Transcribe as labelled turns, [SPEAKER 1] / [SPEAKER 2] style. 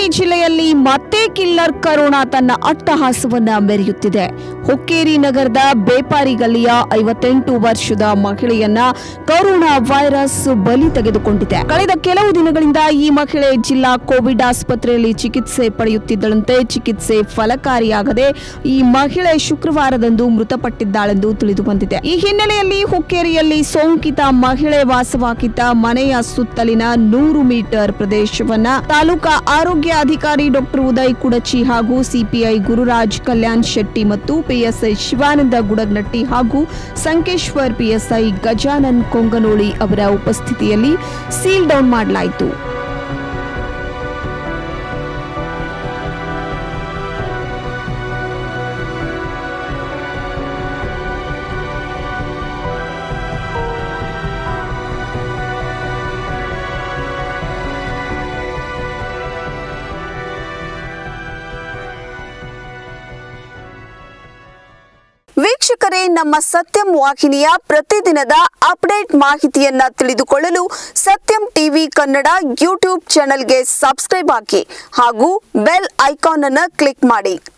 [SPEAKER 1] ಜಿಲ್ಲೆಯಲ್ಲಿ ಮತ್ತೆ killer corona ತನ್ನ ಅಟ್ಟಹಾಸವನ್ನ ಮೆರೆಯುತ್ತಿದೆ ಹುಕ್ಕೇರಿ ನಗರದ ಬೇಪಾರಿ ಗಲ್ಲಿಯ ಐವತ್ತೆಂಟು ವರ್ಷದ ಮಹಿಳೆಯನ್ನ ಕೊರೋನಾ ವೈರಸ್ ಬಲಿ ತೆಗೆದುಕೊಂಡಿದೆ ಕಳೆದ ಕೆಲವು ದಿನಗಳಿಂದ ಈ ಮಹಿಳೆ ಜಿಲ್ಲಾ ಕೋವಿಡ್ ಆಸ್ಪತ್ರೆಯಲ್ಲಿ ಚಿಕಿತ್ಸೆ ಪಡೆಯುತ್ತಿದ್ದಳಂತೆ ಚಿಕಿತ್ಸೆ ಫಲಕಾರಿಯಾಗದೆ ಈ ಮಹಿಳೆ ಶುಕ್ರವಾರದಂದು ಮೃತಪಟ್ಟಿದ್ದಾಳೆಂದು ತಿಳಿದು ಬಂದಿದೆ ಈ ಹಿನ್ನೆಲೆಯಲ್ಲಿ ಹುಕ್ಕೇರಿಯಲ್ಲಿ ಸೋಂಕಿತ ಮಹಿಳೆ ವಾಸವಾಗಿದ್ದ ಮನೆಯ ಸುತ್ತಲಿನ ನೂರು ಮೀಟರ್ ಪ್ರದೇಶವನ್ನ ತಾಲೂಕಾ ಆರೋಗ್ಯ ಅಧಿಕಾರಿ ಡಾಕ್ಟರ್ ಉದಯ್ ಕುಡಚಿ ಹಾಗೂ ಸಿಪಿಐ ಗುರುರಾಜ್ ಕಲ್ಯಾಣ್ ಶೆಟ್ಟಿ ಮತ್ತು ಪಿಎಸ್ಐ ಶಿವಾನಂದ ಗುಡಗ್ನಟ್ಟಿ ಹಾಗೂ ಸಂಕೇಶ್ವರ್ ಪಿಎಸ್ಐ ಗಜಾನನ್ ಕೊಂಗನೋಳಿ ಅವರ ಉಪಸ್ಥಿತಿಯಲ್ಲಿ ಸೀಲ್ ಡೌನ್ ಮಾಡಲಾಯಿತು ವೀಕ್ಷಕರೇ ನಮ್ಮ ಸತ್ಯಂ ವಾಹಿನಿಯ ಪ್ರತಿದಿನದ ಅಪ್ಡೇಟ್ ಮಾಹಿತಿಯನ್ನ ತಿಳಿದುಕೊಳ್ಳಲು ಸತ್ಯಂ ಟಿವಿ ಕನ್ನಡ ಯೂಟ್ಯೂಬ್ ಚಾನೆಲ್ಗೆ ಸಬ್ಸ್ಕ್ರೈಬ್ ಹಾಕಿ ಹಾಗೂ ಬೆಲ್ ಐಕಾನ್ ಅನ್ನು ಕ್ಲಿಕ್ ಮಾಡಿ